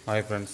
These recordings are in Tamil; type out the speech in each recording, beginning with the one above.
ஹாய் ஃப்ரெண்ட்ஸ்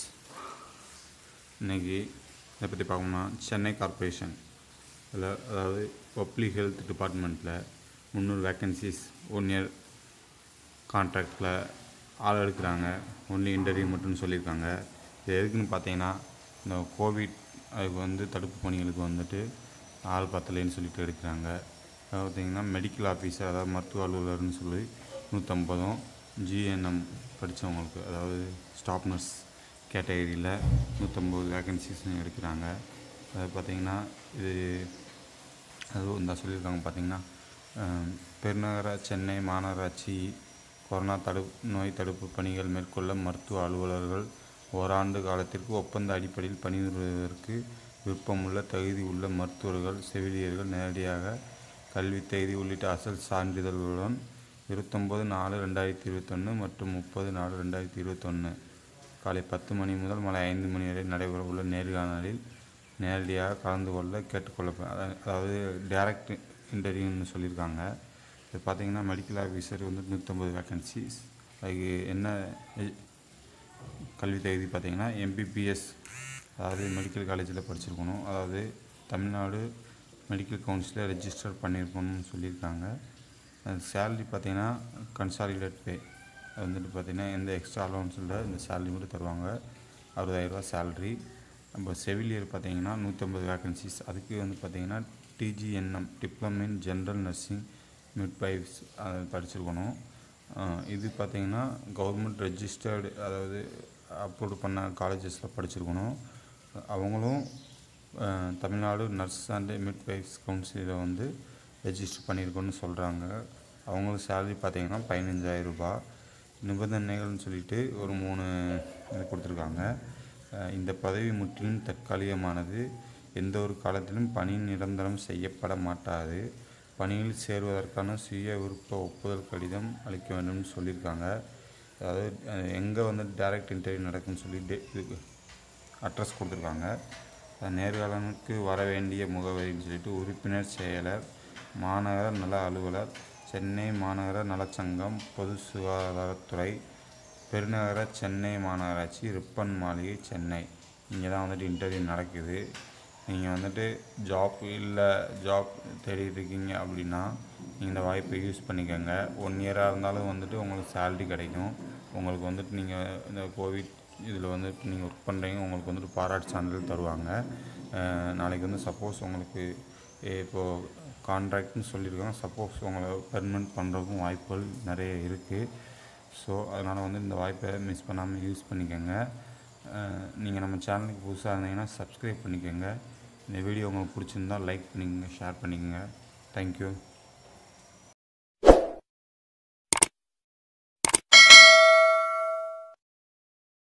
இன்றைக்கி இதை பற்றி பார்க்கணும்னா சென்னை கார்ப்பரேஷன் அதில் அதாவது பப்ளிக் ஹெல்த் டிபார்ட்மெண்ட்டில் முந்நூறு வேக்கன்சிஸ் ஒன் இயர் கான்ட்ராக்டில் ஆள் எடுக்கிறாங்க ஒன்லி இன்டர்வியூ மட்டும்னு சொல்லியிருக்காங்க இது எதுக்குன்னு பார்த்தீங்கன்னா இந்த கோவிட் அதுக்கு வந்து தடுப்பு பணிகளுக்கு வந்துட்டு ஆள் பத்தலைன்னு சொல்லிட்டு எடுக்கிறாங்க அதாவது பார்த்தீங்கன்னா மெடிக்கல் ஆஃபீஸர் அதாவது மருத்துவ அலுவலர்னு சொல்லி நூற்றம்பதும் ஜிஎன்எம் படித்தவங்களுக்கு அதாவது ஸ்டாப் நர்ஸ் கேட்டகரியில் நூற்றம்பது வேகன்சிஸ்னு எடுக்கிறாங்க அது பார்த்திங்கன்னா இது அதுவும் இந்த சொல்லியிருக்காங்க பார்த்தீங்கன்னா அஹ், பெருநகர சென்னை மாநகராட்சி கொரோனா தடுப்பு நோய் தடுப்பு பணிகள் மேற்கொள்ள மருத்துவ அலுவலர்கள் ஓராண்டு காலத்திற்கு ஒப்பந்த அடிப்படையில் பணிபுரிவதற்கு விருப்பமுள்ள தகுதி உள்ள மருத்துவர்கள் செவிலியர்கள் நேரடியாக கல்வி தகுதி உள்ளிட்ட அசல் சான்றிதழ்களுடன் இருபத்தொம்போது நாலு ரெண்டாயிரத்தி இருபத்தொன்று மற்றும் முப்பது நாலு ரெண்டாயிரத்தி இருபத்தொன்று காலை பத்து மணி முதல் மாலை ஐந்து மணி வரை நடைபெற உள்ள நேர்காணலில் நேரடியாக கலந்து கொள்ள கேட்டுக்கொள்ள அதாவது டைரக்ட் இன்டர்வியூன்னு சொல்லியிருக்காங்க இது பார்த்தீங்கன்னா மெடிக்கல் ஆஃபீஸர் வந்து நூற்றம்பது வேக்கன்சிஸ் அதுக்கு என்ன எ- கல்வி தகுதி பார்த்தீங்கன்னா எம்பிபிஎஸ் அதாவது மெடிக்கல் காலேஜில் படிச்சிருக்கணும் அதாவது தமிழ்நாடு மெடிக்கல் கவுன்சிலில் ரெஜிஸ்டர் பண்ணியிருக்கணும்னு சொல்லியிருக்காங்க சேலரி பார்த்தீங்கன்னா கன்சாலிடேட் பே அது வந்துட்டு பார்த்தீங்கன்னா எந்த எக்ஸ்ட்ரா அலவன்ஸ் இல்லை இந்த சேலரி மட்டும் தருவாங்க அறுபதாயிரரூவா சேலரி நம்ம செவிலியர் பார்த்தீங்கன்னா நூற்றம்பது வேக்கன்சிஸ் அதுக்கு வந்து பார்த்தீங்கன்னா DGNM diploma in general nursing midwives அதை படிச்சிருக்கணும் அஹ் இது பார்த்தீங்கன்னா கவர்மெண்ட் ரெஜிஸ்டர்டு அதாவது அப்ரூவ் பண்ண காலேஜஸில் படிச்சிருக்கணும் அவங்களும் அஹ், தமிழ்நாடு நர்ஸ் அண்ட் மிட்வைஃப்ஸ் கவுன்சிலில் வந்து ரெஜிஸ்டர் பண்ணியிருக்கோன்னு சொல்கிறாங்க அவங்களும் சேலரி பார்த்தீங்கன்னா பதினஞ்சாயிரம் ரூபாய் நிபந்தனைகள்னு சொல்லிட்டு ஒரு மூணு இது கொடுத்துருக்காங்க அஹ், இந்த பதவி முற்றிலும் தற்காலிகமானது எந்த ஒரு காலத்திலும் பணி நிரந்தரம் செய்யப்பட மாட்டாது பணியில் சேருவதற்கான சுய விருப்ப ஒப்புதல் கடிதம் அளிக்க வேண்டும்னு சொல்லியிருக்காங்க அதாவது எங்கே வந்து டைரக்ட் இன்டர்வியூ நடக்கும்னு சொல்லி டே இது அட்ரஸ் கொடுத்துருக்காங்க அஹ் நேர்காணலுக்கு வர வேண்டிய முகவரின்னு சொல்லிட்டு உறுப்பினர் செயலர் மாநகர நல அலுவலர் சென்னை மாநகர நலச்சங்கம் பொது சுகாதாரத்துறை பெருநகர சென்னை மாநகராட்சி ரிப்பன் மாளிகை சென்னை இங்கே தான் வந்துட்டு இன்டர்வியூ நடக்குது நீங்கள் வந்துட்டு ஜாப் இல்லை ஜாப் தேடிட்டு இருக்கீங்க அப்படின்னா நீங்கள் இந்த வாய்ப்பை யூஸ் பண்ணிக்கோங்க ஒன் இயராக இருந்தாலும் வந்துட்டு உங்களுக்கு சேலரி கிடைக்கும் உங்களுக்கு வந்துட்டு நீங்கள் இந்த கோவிட் இதில் வந்துட்டு நீங்கள் ஒர்க் பண்ணுறீங்க உங்களுக்கு வந்துட்டு பாராட்டு சான்றிதழ் தருவாங்க அஹ் நாளைக்கு வந்து சப்போஸ் உங்களுக்கு எ- இப்போது கான்ட்ராக்ட்னு சொல்லியிருக்காங்க சப்போஸ் உங்களை பெர்மனெண்ட் பண்ணுறதுக்கும் வாய்ப்புகள் நிறைய இருக்குது ஸோ அதனால் வந்து இந்த வாய்ப்பை மிஸ் பண்ணாமல் யூஸ் பண்ணிக்கோங்க நீங்கள் நம்ம சேனலுக்கு புதுசாக இருந்தீங்கன்னா சப்ஸ்கிரைப் பண்ணிக்கோங்க இந்த வீடியோ உங்களுக்கு பிடிச்சிருந்தா லைக் பண்ணிக்கோங்க ஷேர் பண்ணிக்கோங்க தேங்க்யூ